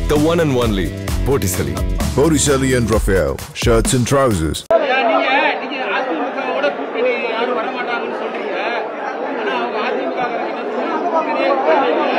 the one and only Botticelli. Botticelli and Raphael, shirts and trousers. ஐயா, நீங்க நீங்க அதிமுகவோட கூட்டணி யாரும் வர மாட்டாங்கன்னு சொல்றீங்க ஆனா அவங்க அதிமுக காரங்க என்ன சொல்றாங்க? கூட்டணியே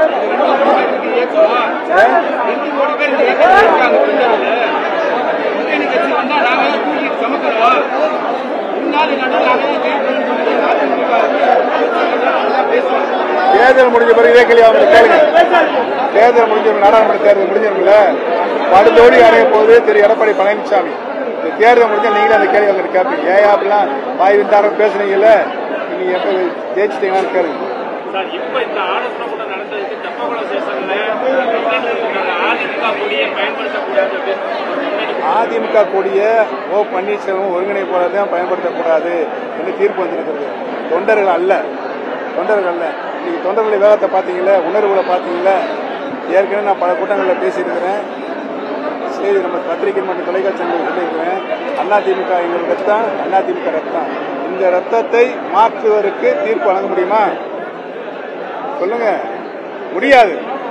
இருக்காது. ரெண்டு கோடி பேர் இந்த இயக்கத்துல இருக்காங்க பஞ்சாப்ல. கூட்டணி கட்சி வந்தா நாங்க தான் தூக்கி சமக்கிறோம் முன்னாடி நடுவில் நாங்க தான் ஜெயிக்கணும்னு சொல்லி அதிமுக நல்லா பேசுவாங்க தேர்தல் முடிஞ்ச பிறகு இதே கேள்வி அவங்க கேளுங்க தேர்தல் முடிஞ்ச நாடாளுமன்ற தேர்தல் முடிஞ்சிருக்குல்ல படுதோடி அடைய போது திரு எடப்பாடி பழனிசாமி இந்த தேர்தல் முடிஞ்சா நீங்களே அந்த கேள்வி அவங்க கேட்பீங்க ஏன் அப்படிலாம் வாய் வித்தாரம் பேசுனீங்கல்ல நீங்க எப்ப ஜெயிச்சிட்டீங்களான்னு கேளுங்க சார் இப்ப இந்த ஆலோசனை கூட நடந்ததுக்கு தெப்பகுளம் ஸ்டேஷன்ல அதிமுக கொடியை பயன்படுத்தக்கூடாது அப்படின்னு அதிமுக கூடிய ஓ பன்னீர்செல்வம் ஒருங்கிணைப்பாளர் தான் பயன்படுத்தக்கூடாது என்று தீர்ப்பு வந்திருக்கிறது தொண்டர்கள் அல்ல தொண்டர்கள் அல்ல இன்னைக்கு தொண்டர்களுடைய வேகத்தை பார்த்தீங்களா உணர்வுகளை பார்த்தீங்களா ஏற்கனவே நான் பல கூட்டங்களில் பேசியிருக்கிறேன் செய்தி நம்ம பத்திரிகை மற்றும் தொலைக்காட்சி சொல்லியிருக்கிறேன் அதிமுக எங்கள் ரத்தம் அதிமுக ரத்தம் இந்த ரத்தத்தை மாற்றுவதற்கு தீர்ப்பு வழங்க முடியுமா சொல்லுங்க முடியாது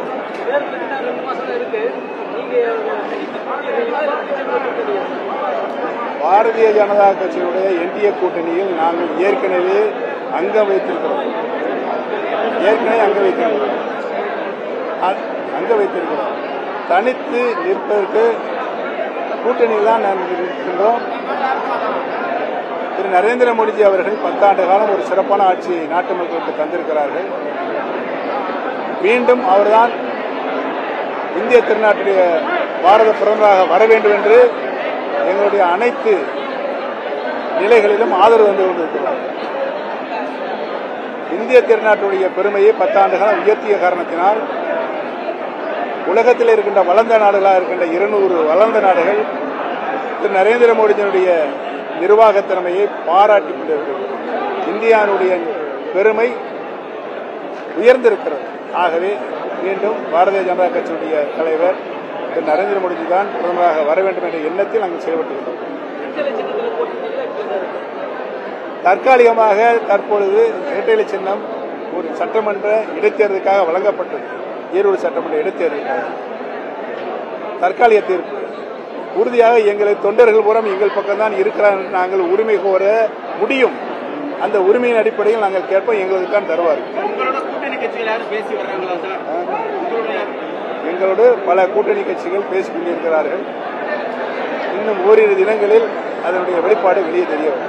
பாரதிய ஜனதா கட்சியினுடைய என்டிஏ கூட்டணியில் நாங்கள் ஏற்கனவே அங்கம் வைத்திருக்கிறோம் ஏற்கனவே அங்க வைத்திருக்கிறோம் அ- அங்க வைத்திருக்கிறோம் தனித்து நிற்பதற்கு கூட்டணியில் தான் நாங்கள் இருக்கின்றோம் திரு நரேந்திர மோடிஜி அவர்கள் பத்தாண்டு காலம் ஒரு சிறப்பான ஆட்சியை நாட்டு மக்களுக்கு தந்திருக்கிறார்கள் மீண்டும் அவர்தான் இந்திய திருநாட்டுடைய பாரத பிரதமராக வர வேண்டும் என்று எங்களுடைய அனைத்து நிலைகளிலும் ஆதரவு வந்து கொண்டிருக்கிறார் இந்திய திருநாட்டுடைய பெருமையை பத்தாண்டு காலம் உயர்த்திய காரணத்தினால் உலகத்தில் இருக்கின்ற வளர்ந்த நாடுகளாக இருக்கின்ற இருநூறு வளர்ந்த நாடுகள் திரு நரேந்திர மோடிஜியினுடைய நிர்வாக திறமையை பாராட்டி கொண்டிருக்கிறது இந்தியாவுடைய பெருமை உயர்ந்திருக்கிறது ஆகவே மீண்டும் பாரதிய ஜனதா கட்சியினுடைய தலைவர் திரு நரேந்திர மோடிஜி தான் பிரதமராக வர வேண்டும் என்ற எண்ணத்தில் நாங்கள் செயல்பட்டுள்ளோம் தற்காலிகமாக தற்பொழுது இரட்டைலை சின்னம் ஒரு சட்டமன்ற இடைத்தேர்தலுக்காக வழங்கப்பட்டது ஈரோடு சட்டமன்ற இடைத்தேர்தலுக்காக தற்காலிக தீர்ப்பு உறுதியாக எங்களை தொண்டர்கள் புறம் எங்கள் பக்கம்தான் இருக்கிறார் என்று நாங்கள் உரிமை கோர முடியும் அந்த உரிமையின் அடிப்படையில் நாங்கள் கேட்போம் எங்களுக்கு தான் தருவார்கள் உங்களோட கூட்டணி கட்சிகள் யாரும் பேசி வர்றாங்களா சார் உங்களுடைய எங்களோடு பல கூட்டணி கட்சிகள் பேசிக் கொண்டிருக்கிறார்கள் இன்னும் ஓரிரு தினங்களில் அதனுடைய வெளிப்பாடு வெளியே தெரிய வரும்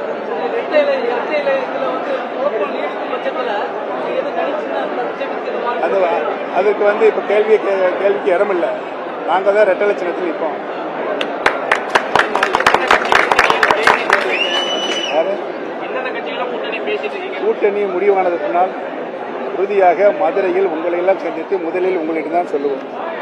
அது அதுக்கு வந்து இப்ப கேள்வி கே- கேள்விக்கு இடமில்லை நாங்க தான் ரெட்டை லட்சணத்தில் நிற்போம் யாரு? எந்தெந்த கட்சிகளும் கூட்டணி பேசிட்டு இருக்கீங்க கூட்டணி முடிவானது பின்னால் உறுதியாக மதுரையில் உங்களை எல்லாம் சந்தித்து முதலில் உங்களிடம் தான் சொல்லுவோம்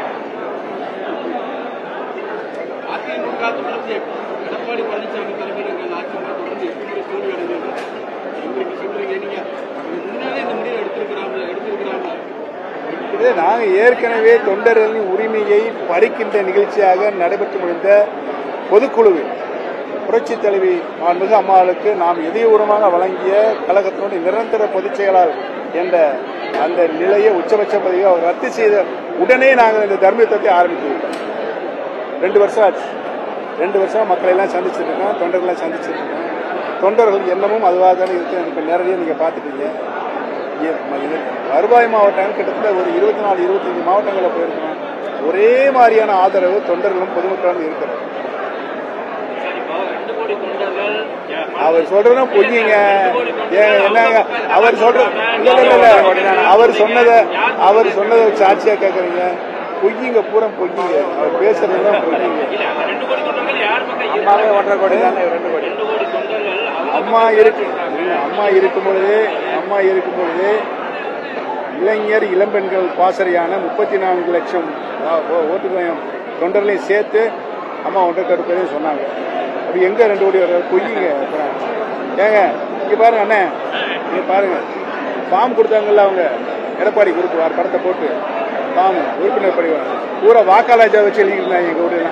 அதிமுக தொடர்ந்து எடப்பாடி பழனிசாமி தலைமையில் எங்கள் அதிமுக தொடர்ந்து எப்படி தோல்வி அடைந்தது எங்களுக்கு சொல்றீங்க நீங்க முன்னாலே இந்த முடிவை எடுத்திருக்கிறாங்க எடுத்திருக்கிறாங்க இது நாங்கள் ஏற்கனவே தொண்டர்களின் உரிமையை பறிக்கின்ற நிகழ்ச்சியாக நடைபெற்று முடிந்த பொதுக்குழுவில் புரட்சி தலைவி மாண்புமிகு அம்மாளுக்கு நாம் இதயபூர்வமாக வழங்கிய கழகத்தினுடைய நிரந்தர பொதுச் செயலாளர் என்ற அந்த நிலையை உச்சபட்ச பதவியை அவர் ரத்து செய்த உடனே நாங்கள் இந்த தர்மயுத்தத்தை ஆரம்பித்து ரெண்டு வருஷம் ஆச்சு ரெண்டு வருஷம் மக்களை எல்லாம் சந்திச்சிட்டு இருக்கோம் தொண்டர்களை சந்திச்சிட்டு இருக்கோம் தொண்டர்கள் எண்ணமும் அதுவாக தானே இருக்கு எனக்கு நேரடியாக நீங்கள் பார்த்துட்டீங்க இ- ம- இது வருவாய் மாவட்டம் கிட்டத்தட்ட ஒரு இருபத்தி நாலு இருபத்தஞ்சு மாவட்டங்களில் போயிருக்கோம் ஒரே மாதிரியான ஆதரவு தொண்டர்களும் பொதுமக்களும் இருக்கிறது சார் இப்போ ரெண்டு கோடி தொண்டர்கள் அவர் சொல்றதும் பொய்யுங்க ஏங்க என்னங்க அவர் சொல்ற இல்ல இல்ல இல்ல, இல்ல அவர் சொன்னதை அவர் சொன்னதை சாட்சியா கேக்குறீங்க பொய்யுங்க பூரா பொய்யுங்க அவர் பேசுறதுதான் பொய்யுங்க இல்ல அந்த ரெண்டு கோடி தொண்டர்கள் யார் பக்கம் அம்மாவே ஒன்றரை கோடி தானே ரெண்டு கோடி ரெண்டு கோடி தொண்டர்கள் அவங்க அம்மா இருக்கு இல்ல, அம்மா இருக்கும் பொழுது அம்மா இருக்கும் பொழுது இளைஞர் இளம்பெண்கள் பாசறையான முப்பத்தி நான்கு லட்சம் ஆ, ஓ- ஓட்டுகளையும் தொண்டர்களையும் சேர்த்து அம்மா ஒன்றரை கருப்பதையும் சொன்னாங்க அப்படி எங்க ரெண்டு கோடி வர பொய்யுங்க அப்புறம் ஏங்க இங்க பாருங்க அண்ணே இங்க பாருங்க ஃபார்ம் கொடுத்தாங்கல்ல அவங்க எடப்பாடி கொடுத்துவார் படத்தை போட்டு ஃபார்ம் உறுப்பினர் படிவாங்க பூரா வாக்காளர் வச்சு எழுதிருந்தாங்க எங்க ஊர்ல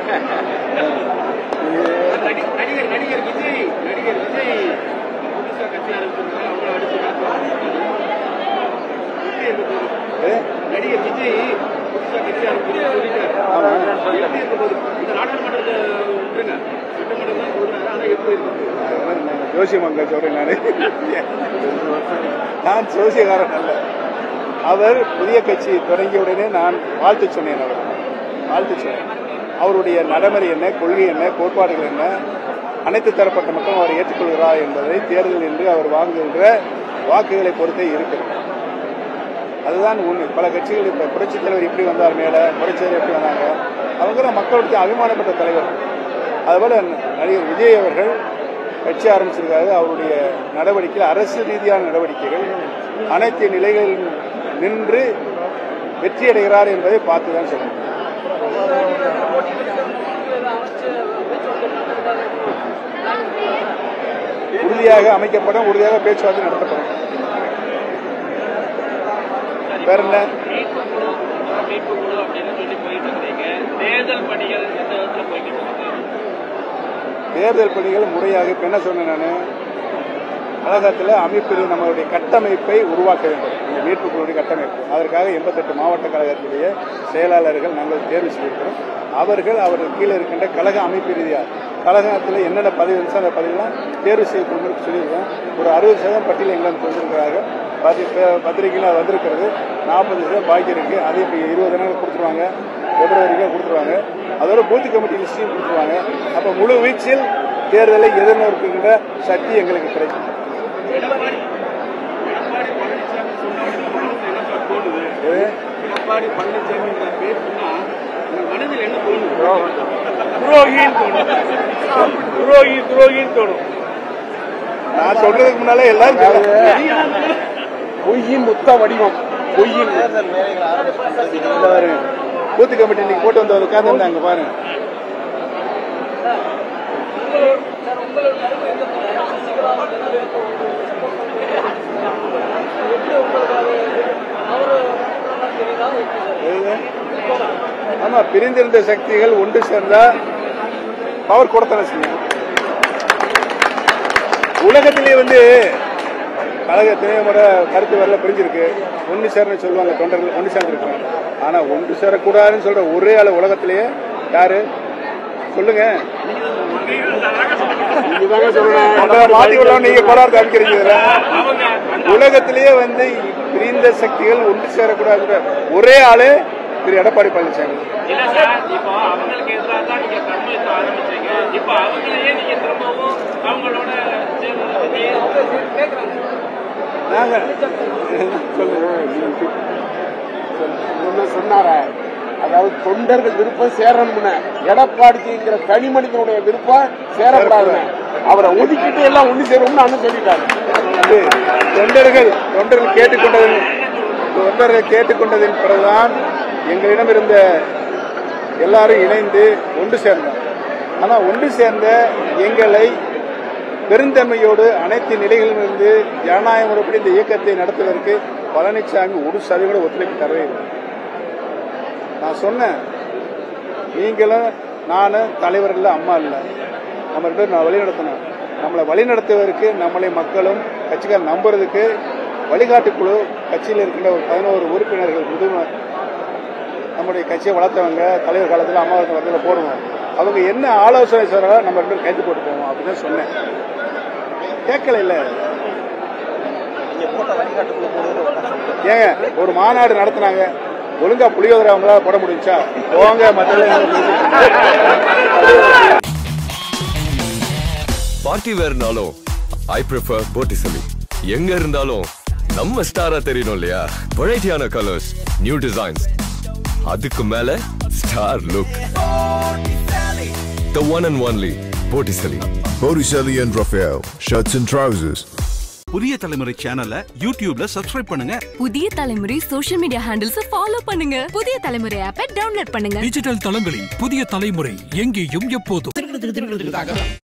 நடி- நடிகர் நடிகர் விஜய் நடிகர் விஜய் புதுசா கட்சி ஆரம்பிச்சிருக்காங்க அவங்கள அடிச்சு எப்படி இருந்தது? ஏ? நடிகர் விஜய் புதுசா கட்சி ஆரம்பிச்சிருக்காரு சொல்லிட்டாரு எப்படி இருக்க போகுது இந்த நாடாளுமன்றத்தை விட்டுருங்க சட்டமன்றம் தான் சொல்றாரு ஆனா எப்படி இருக்கு அதெல்லாம் நான் ஜோசியம் அங்க சொல்றேன் நான் நான் ஜோசியக்காரன் அல்ல அவர் புதிய கட்சி தொடங்கிய உடனே நான் வாழ்த்து சொன்னேன் அவர் வாழ்த்து சொன்னேன் அவருடைய நடைமுறை என்ன கொள்கை என்ன கோட்பாடுகள் என்ன அனைத்து தரப்பட்ட மக்களும் அவர் ஏற்றுக்கொள்கிறார் என்பதை தேர்தல் என்று அவர் வாங்குகின்ற வாக்குகளை பொறுத்தே இருக்கிறது அதுதான் உண்மை பல கட்சிகள் இப்ப புரட்சித் தலைவர் இப்படி வந்தார் மேல புரட்சித் தலைவர் எப்படி வந்தாங்க அவங்க மக்களுடைய அபிமானப்பட்ட தலைவர் அதுபோல நடிகர் விஜய் அவர்கள் கட்சி ஆரம்பிச்சிருக்காரு அவருடைய நடவடிக்கைகள் அரசியல் ரீதியான நடவடிக்கைகள் அனைத்து நிலைகளிலும் நின்று வெற்றி அடைகிறார் என்பதை பார்த்து தான் சொல்லணும் உறுதியாக அமைக்கப்படும் உறுதியாக பேச்சுவார்த்தை நடத்தப்படும் வேற என்ன மீட்பு குழு மீட்பு குழு அப்படின்னு சொல்லி போயிட்டு இருக்கீங்க தேர்தல் பணிகள் எந்த விதத்துல போய்கிட்டு இருக்கு தேர்தல் பணிகள் முறையாக இப்ப என்ன சொன்னேன் நான் கழகத்தில் அமைப்பில் நம்மளுடைய கட்டமைப்பை உருவாக்க வேண்டும் இந்த மீட்பு குழுவுடைய கட்டமைப்பு அதற்காக எண்பத்தெட்டு மாவட்ட கழகத்துடைய செயலாளர்கள் நாங்கள் தேர்வு செய்திருக்கிறோம் அவர்கள் அவர்கள் கீழே இருக்கின்ற கழக அமைப்பு ரீதியாக கழகத்தில் என்னென்ன பதவி இருந்துச்சோ அந்த பதவியெல்லாம் தேர்வு செய்யக்கூடிய சொல்லியிருக்கோம் ஒரு அறுபது சதவீதம் பட்டியல் எங்களுக்கு வந்திருக்கிறாங்க பத்திரிகையில் அது வந்திருக்கிறது நாற்பது சதவீதம் பாக்கி இருக்கு அது இப்போ இருபது நாள் கொடுத்துருவாங்க பிப்ரவரிக்கு கொடுத்துருவாங்க அதோட பூத் கமிட்டி லிஸ்டையும் கொடுத்துருவாங்க அப்போ முழு வீச்சில் தேர்தலை எதிர்நோக்குகின்ற சக்தி எங்களுக்கு கிடைக்கும் எடப்பாடி எடப்பாடி பழனிசாமி சொன்ன உடனே மனசுல என்ன சார் தோணுது எது? எடப்பாடி பழனிசாமின்ற பேர் சொன்னா உங்க மனதில் என்ன தோணுது துரோகின்னு தோணும் துரோகி துரோகின்னு தோணும் நான் சொல்றதுக்கு முன்னாலே எல்லாரும் சொல்றாங்க. பொய்யின் முத்த வடிவம் பொய்யின் இந்த பாருங்க பூத்து கமிட்டி இன்னைக்கு போட்டு வந்து உட்காந்துருந்தாங்க பாருங்க எது? ஆமா பிரிந்திருந்த சக்திகள் ஒன்று சேர்ந்தா பவர் கொடுத்தன செய்யும் உலகத்திலே வந்து கழகத்திலே முறை கருத்து வரல பிரிஞ்சிருக்கு ஒன்று சேரன்னு சொல்லுவாங்க தொண்டர்கள் ஒன்று சேர்ந்துருக்காங்க ஆனா ஒன்று சேரக்கூடாதுன்னு சொல்ற ஒரே ஆளு உலகத்திலேயே யாரு சொல்லுங்க இதுதாங்க சொல்றேன் உங்களை மாத்தி விடலாம் நீங்க கோளாறு காமிக்கிறீங்க இதுல. அவங்க அந்த உலகத்திலேயே வந்து பிரிந்த சக்திகள் ஒன்று சேரக்கூடாதுன்ற ஒரே ஆளு திரு எடப்பாடி பழனிசாமி இல்ல சார் இப்போ அவங்களுக்கு எதிராக தான் நீங்க கர்மத்தை ஆரம்பிச்சீங்க இப்போ அவங்களையே நீங்க திரும்பவும் அவங்களோட சேர்ந்து கேட்கறாங்க நாங்க சொல்லுங்க ஒண்ணு சொன்னாரே அதாவது தொண்டர்கள் விருப்பம் சேரணும்னு எடப்பாடிக்குங்கிற தனி மனிதனுடைய விருப்பம் சேரக்கூடாதுன்னு அவரை ஒதுக்கிட்டு எல்லாம் ஒண்ணு சேரும்னு அண்ணன் சொல்லிட்டாரு அது தொண்டர்கள் தொண்டர்கள் கேட்டுக்கொண்டதன் தொண்டர்கள் கேட்டுக்கொண்டதின் பிறகுதான் எங்களிடம் இருந்த எல்லாரும் இணைந்து ஒன்று சேர்ந்தோம் ஆனா ஒன்று சேர்ந்த எங்களை பெருந்தன்மையோடு அனைத்து நிலைகளிலும் இருந்து ஜனநாயக முறைப்படி இந்த இயக்கத்தை நடத்துவதற்கு பழனிசாமி ஒரு சதவீத ஒத்துழைப்பு தரவே இல்லை நான் சொன்னேன் நீங்களும் நானும் தலைவர் இல்லை அம்மா இல்லை நம்ம ரெண்டு பேரும் நான் வழி நடத்தணும் நம்மளை வழி நடத்துவதற்கு நம்மளை மக்களும் கட்சிக்கார் நம்புறதுக்கு வழிகாட்டு குழு கட்சியில் இருக்கின்ற ஒரு பதினோரு உறுப்பினர்கள் முதுமை நம்முடைய கட்சியை வளர்த்தவங்க தலைவர் காலத்தில் அம்மா காலத்தில் போடுவோம் அவங்க என்ன ஆலோசனை சொல்றாங்களோ நம்ம ரெண்டு பேரும் கைது போட்டு போவோம் அப்படின்னு சொன்னேன் கேட்கல இல்ல ஏங்க ஒரு மாநாடு நடத்துனாங்க ஒழுங்கா புளியோதரை அவங்களால போட முடிஞ்சா போங்க மற்ற பார்ட்டி வேர்னாலும் ஐ ப்ரிஃபர் போட்டிசலி எங்க இருந்தாலும் நம்ம ஸ்டாரா தெரியணும் இல்லையா வெரைட்டியான கலர்ஸ் நியூ டிசைன்ஸ் அதுக்கு மேல star look the one and only Botticelli Botticelli and Raphael, shirts and trousers. புதிய தலைமுறை சேனலை யூடியூப்ல சப்ஸ்கிரைப் பண்ணுங்க புதிய தலைமுறை சோஷியல் மீடியா ஹேண்டில்ஸ் ஃபாலோ பண்ணுங்க புதிய தலைமுறை ஆப்பை டவுன்லோட் பண்ணுங்க டிஜிட்டல் தளங்களில் புதிய தலைமுறை எங்கேயும் எப்போதும்